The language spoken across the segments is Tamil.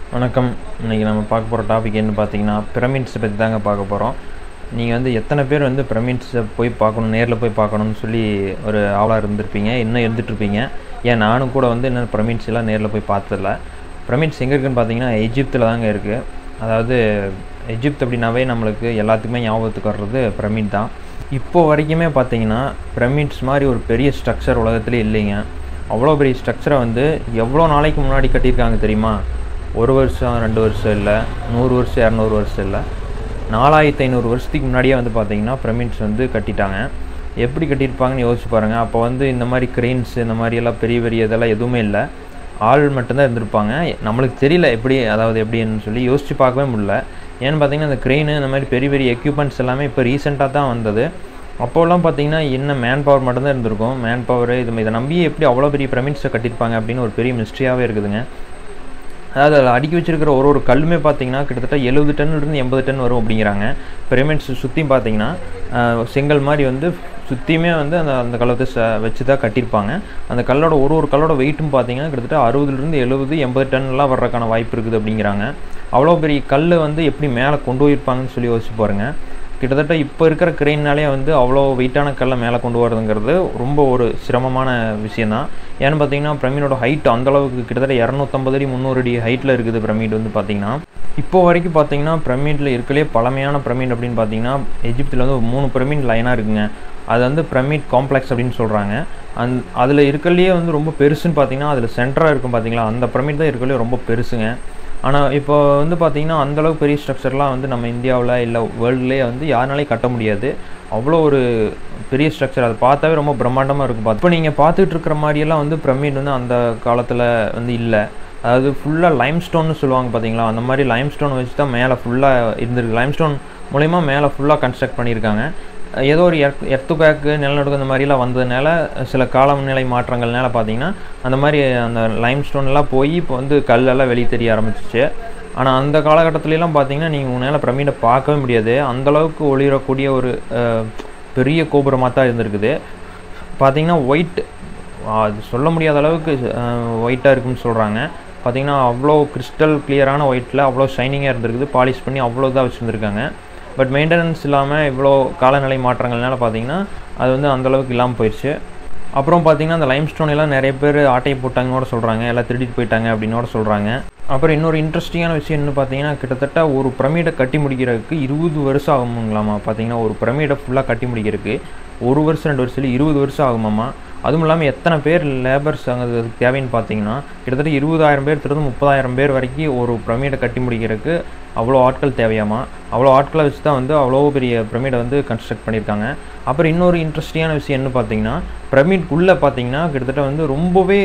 வணக்கம் இன்றைக்கி நம்ம பார்க்க போகிற டாபிக் என்ன பார்த்தீங்கன்னா பிரமிட்ஸை பற்றி தாங்க பார்க்க போகிறோம் நீங்கள் வந்து எத்தனை பேர் வந்து பிரமிட்ஸை போய் பார்க்கணும் நேரில் போய் பார்க்கணும்னு சொல்லி ஒரு ஆவலாக இருந்திருப்பீங்க இன்னும் இருந்துகிட்ருப்பீங்க ஏன் நானும் கூட வந்து இன்னும் பிரமிட்ஸ் எல்லாம் நேரில் போய் பார்த்ததில்ல பிரமிட்ஸ் எங்கே இருக்குன்னு பார்த்தீங்கன்னா எஜிப்தில் தாங்க இருக்குது அதாவது எஜிப்த் அப்படின்னாவே நம்மளுக்கு எல்லாத்துக்குமே ஞாபகத்துக்கு வர்றது பிரமிட் தான் இப்போ வரைக்குமே பார்த்தீங்கன்னா பிரமிட்ஸ் மாதிரி ஒரு பெரிய ஸ்ட்ரக்சர் உலகத்திலே இல்லைங்க அவ்வளோ பெரிய ஸ்ட்ரக்சரை வந்து எவ்வளோ நாளைக்கு முன்னாடி கட்டியிருக்காங்க தெரியுமா ஒரு வருஷம் ரெண்டு வருஷம் இல்லை நூறு வருஷம் இரநூறு வருஷம் இல்லை நாலாயிரத்தி ஐநூறு வருஷத்துக்கு முன்னாடியே வந்து பார்த்தீங்கன்னா பிரமிட்ஸ் வந்து கட்டிட்டாங்க எப்படி கட்டியிருப்பாங்கன்னு யோசிச்சு பாருங்கள் அப்போ வந்து இந்த மாதிரி கிரெயின்ஸ் இந்த மாதிரி எல்லாம் பெரிய பெரிய இதெல்லாம் எதுவுமே இல்லை ஆள் மட்டும்தான் இருந்திருப்பாங்க நம்மளுக்கு தெரியல எப்படி அதாவது எப்படின்னு சொல்லி யோசித்து பார்க்கவே முடியல ஏன்னு பார்த்தீங்கன்னா இந்த க்ரெயின் இந்த மாதிரி பெரிய பெரிய எக்யூப்மெண்ட்ஸ் எல்லாமே இப்போ ரீசெண்டாக தான் வந்தது அப்போல்லாம் பார்த்தீங்கன்னா என்ன மேன் பவர் மட்டும்தான் இருந்திருக்கும் மேன் பவர் இது இதை நம்பி எப்படி அவ்வளோ பெரிய பிரமிட்ஸை கட்டியிருப்பாங்க அப்படின்னு ஒரு பெரிய மிஸ்ட்ரியாகவே இருக்குதுங்க அதாவது அதில் அடுக்கி வச்சிருக்கிற ஒரு ஒரு கல்லுமே பார்த்தீங்கன்னா கிட்டத்தட்ட எழுபது டன்னிலிருந்து எண்பது டன் வரும் அப்படிங்கிறாங்க பிரமிட்ஸ் சுற்றியும் பார்த்தீங்கன்னா செங்கல் மாதிரி வந்து சுற்றியுமே வந்து அந்த அந்த கல்லத்தை ச வச்சு தான் கட்டியிருப்பாங்க அந்த கல்லோட ஒரு ஒரு கல்லோட வெயிட்டும் பார்த்தீங்கன்னா கிட்டத்தட்ட அறுபதுலேருந்து எழுபது எண்பது டன்லாம் வர்றதுக்கான வாய்ப்பு இருக்குது அப்படிங்கிறாங்க அவ்வளோ பெரிய கல் வந்து எப்படி மேலே கொண்டு போயிருப்பாங்கன்னு சொல்லி யோசிச்சு பாருங்கள் கிட்டத்தட்ட இப்போ இருக்கிற கிரெயின்னாலே வந்து அவ்வளோ வெயிட்டான கல்லை மேலே கொண்டு வரதுங்கிறது ரொம்ப ஒரு சிரமமான விஷயந்தான் ஏன்னு பார்த்தீங்கன்னா பிரமிடோட ஹைட் அந்தளவுக்கு கிட்டத்தட்ட இரநூத்தம்பது அடி முந்நூறு அடி ஹைட்டில் இருக்குது பிரமிட் வந்து பார்த்தீங்கன்னா இப்போ வரைக்கும் பார்த்தீங்கன்னா பிரமிடில் இருக்கலே பழமையான பிரமிட் அப்படின்னு பார்த்தீங்கன்னா எஜிப்தில் வந்து ஒரு மூணு பிரமிட் லைனாக இருக்குங்க அது வந்து பிரமிட் காம்ப்ளெக்ஸ் அப்படின்னு சொல்கிறாங்க அந் அதில் இருக்கலையே வந்து ரொம்ப பெருசுன்னு பார்த்தீங்கன்னா அதில் சென்டராக இருக்கும் பார்த்தீங்களா அந்த பிரமிட் தான் இருக்கலையே ரொம்ப பெருசுங்க ஆனால் இப்போ வந்து பார்த்திங்கன்னா அந்தளவுக்கு பெரிய ஸ்ட்ரக்சர்லாம் வந்து நம்ம இந்தியாவில் இல்லை வேர்ல்டுலேயே வந்து யாருனாலையும் கட்ட முடியாது அவ்வளோ ஒரு பெரிய ஸ்ட்ரக்சர் அதை பார்த்தாவே ரொம்ப பிரம்மாண்டமாக இருக்கும் பார்த்து இப்போ நீங்கள் பார்த்துட்டு இருக்கிற மாதிரியெல்லாம் வந்து பிரமிட் வந்து அந்த காலத்தில் வந்து இல்லை அதாவது ஃபுல்லாக லைம் ஸ்டோன்னு சொல்லுவாங்க பார்த்தீங்களா அந்த மாதிரி லைம் ஸ்டோன் வச்சு தான் மேலே ஃபுல்லாக இருந்திருக்கு லைம் ஸ்டோன் மூலிமா மேலே ஃபுல்லாக கன்ஸ்ட்ரக்ட் பண்ணியிருக்காங்க ஏதோ ஒரு எர்த் எர்த்து பேக்கு நிலநடுக்கம் இந்த மாதிரிலாம் வந்ததுனால சில காலநிலை மாற்றங்கள்னால பார்த்தீங்கன்னா அந்த மாதிரி அந்த லைம் ஸ்டோன்லாம் போய் இப்போ வந்து கல்லெல்லாம் வெளியே தெரிய ஆரம்பிச்சிச்சு ஆனால் அந்த காலகட்டத்துலலாம் பார்த்தீங்கன்னா நீங்கள் உங்களால் பிரமிடை பார்க்கவே முடியாது அந்தளவுக்கு ஒளிரக்கூடிய ஒரு பெரிய கோபுரமாக தான் இருந்திருக்குது பார்த்தீங்கன்னா ஒயிட் அது சொல்ல முடியாத அளவுக்கு ஒயிட்டாக இருக்குன்னு சொல்கிறாங்க பார்த்தீங்கன்னா அவ்வளோ கிறிஸ்டல் கிளியரான ஒயிட்டில் அவ்வளோ ஷைனிங்காக இருந்திருக்குது பாலிஷ் பண்ணி அவ்வளோ இதாக வச்சுருந்துருக்காங்க பட் மெயின்டெனன்ஸ் இல்லாமல் இவ்வளோ காலநிலை மாற்றங்கள்னால பார்த்தீங்கன்னா அது வந்து அந்தளவுக்கு இல்லாமல் போயிடுச்சு அப்புறம் பார்த்தீங்கன்னா அந்த லைம் ஸ்டோன் எல்லாம் நிறைய பேர் ஆட்டையை போட்டாங்கன்னு சொல்கிறாங்க எல்லாம் திருடிட்டு போயிட்டாங்க அப்படின்னு சொல்கிறாங்க அப்புறம் இன்னொரு இன்ட்ரெஸ்டிங்கான விஷயம் என்ன பார்த்தீங்கன்னா கிட்டத்தட்ட ஒரு பிரமிடை கட்டி முடிக்கிறதுக்கு இருபது வருஷம் ஆகுமுங்களாமா பார்த்தீங்கன்னா ஒரு பிரமிடை ஃபுல்லாக கட்டி முடிக்கிறதுக்கு ஒரு வருஷம் ரெண்டு வருஷம் இருபது வருஷம் ஆகுமாம்மா அதுவும் இல்லாமல் எத்தனை பேர் லேபர்ஸ் அங்கே தேவைன்னு பார்த்தீங்கன்னா கிட்டத்தட்ட இருபதாயிரம் பேர் திருந்து முப்பதாயிரம் பேர் வரைக்கும் ஒரு பிரமிடை கட்டி முடிக்கிறதுக்கு அவ்வளோ ஆட்கள் தேவையாமா அவ்வளோ ஆட்களை வச்சு தான் வந்து அவ்வளோ பெரிய பிரமிடை வந்து கன்ஸ்ட்ரக்ட் பண்ணியிருக்காங்க அப்புறம் இன்னொரு இன்ட்ரெஸ்டிங்கான விஷயம் என்ன பார்த்தீங்கன்னா பிரமிட்குள்ளே பார்த்தீங்கன்னா கிட்டத்தட்ட வந்து ரொம்பவே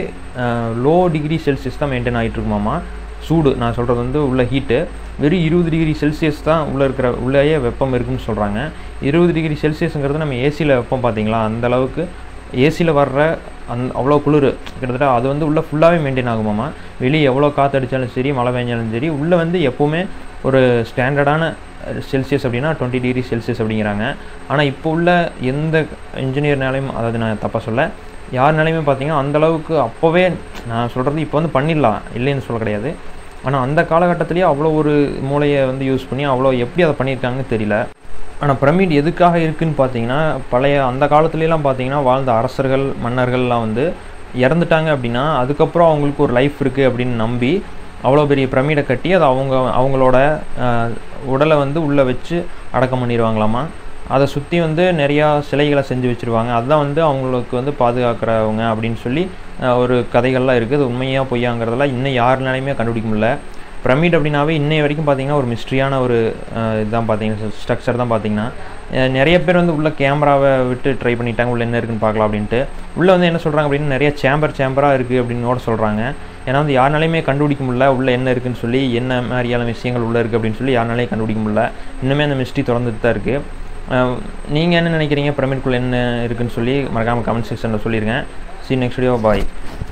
லோ டிகிரி செல்சியஸ் தான் மெயின்டைன் ஆகிட்டு இருக்குமாமா சூடு நான் சொல்கிறது வந்து உள்ள ஹீட்டு வெறும் இருபது டிகிரி செல்சியஸ் தான் உள்ளே இருக்கிற உள்ளேயே வெப்பம் இருக்குன்னு சொல்கிறாங்க இருபது டிகிரி செல்சியஸுங்கிறது நம்ம ஏசியில் வெப்பம் பார்த்தீங்களா அந்த அளவுக்கு ஏசியில் வர்ற அந் அவ்வளோ குளிர் கிட்டத்தட்ட அது வந்து உள்ளே ஃபுல்லாகவே மெயின்டைன் ஆகுமாமா வெளியே எவ்வளோ காற்று அடித்தாலும் சரி மழை பெஞ்சாலும் சரி உள்ளே வந்து எப்போவுமே ஒரு ஸ்டாண்டர்டான செல்சியஸ் அப்படின்னா டுவெண்ட்டி டிகிரி செல்சியஸ் அப்படிங்கிறாங்க ஆனால் இப்போ உள்ள எந்த இன்ஜினியர்னாலையும் அதாவது நான் தப்பாக சொல்ல யாருனாலையுமே பார்த்தீங்கன்னா அந்தளவுக்கு அப்போவே நான் சொல்கிறது இப்போ வந்து பண்ணிடலாம் இல்லைன்னு சொல்ல கிடையாது ஆனால் அந்த காலகட்டத்திலேயே அவ்வளோ ஒரு மூளையை வந்து யூஸ் பண்ணி அவ்வளோ எப்படி அதை பண்ணியிருக்காங்கன்னு தெரியல ஆனால் பிரமிட் எதுக்காக இருக்குதுன்னு பார்த்தீங்கன்னா பழைய அந்த காலத்துலலாம் பார்த்தீங்கன்னா வாழ்ந்த அரசர்கள் மன்னர்கள்லாம் வந்து இறந்துட்டாங்க அப்படின்னா அதுக்கப்புறம் அவங்களுக்கு ஒரு லைஃப் இருக்குது அப்படின்னு நம்பி அவ்வளோ பெரிய பிரமிடை கட்டி அதை அவங்க அவங்களோட உடலை வந்து உள்ளே வச்சு அடக்கம் பண்ணிடுவாங்களாமா அதை சுற்றி வந்து நிறையா சிலைகளை செஞ்சு வச்சுருவாங்க அதுதான் வந்து அவங்களுக்கு வந்து பாதுகாக்கிறவங்க அப்படின்னு சொல்லி ஒரு கதைகள்லாம் இருக்குது அது உண்மையாக பொய்யாங்கிறதெல்லாம் இன்னும் யாருனாலையுமே கண்டுபிடிக்க முடியல பிரமிட் அப்படின்னாவே இன்னைய வரைக்கும் பார்த்தீங்கன்னா ஒரு மிஸ்ட்ரியான ஒரு இதுதான் பார்த்தீங்கன்னா ஸ்ட்ரக்சர் தான் பார்த்தீங்கன்னா நிறைய பேர் வந்து உள்ள கேமராவை விட்டு ட்ரை பண்ணிட்டாங்க உள்ள என்ன இருக்குன்னு பார்க்கலாம் அப்படின்ட்டு உள்ளே வந்து என்ன சொல்கிறாங்க அப்படின்னு நிறைய சேம்பர் சேம்பராக இருக்குது அப்படின்னு கூட சொல்கிறாங்க ஏன்னா வந்து யாருனாலையுமே கண்டுபிடிக்க முடியல உள்ளே என்ன இருக்குன்னு சொல்லி என்ன மாதிரியான விஷயங்கள் உள்ளே இருக்குது அப்படின்னு சொல்லி யாருனாலையும் கண்டுபிடிக்க முடியல இன்னுமே அந்த மிஸ்ட்ரி தொடர்ந்துட்டு தான் இருக்குது நீங்கள் என்ன நினைக்கிறீங்க பிரமிட்குள்ளே என்ன இருக்குன்னு சொல்லி மறக்காமல் கமெண்ட் செக்ஷனில் சொல்லிடுங்க சி நெக்ஸ்ட் வீடியோ பாய்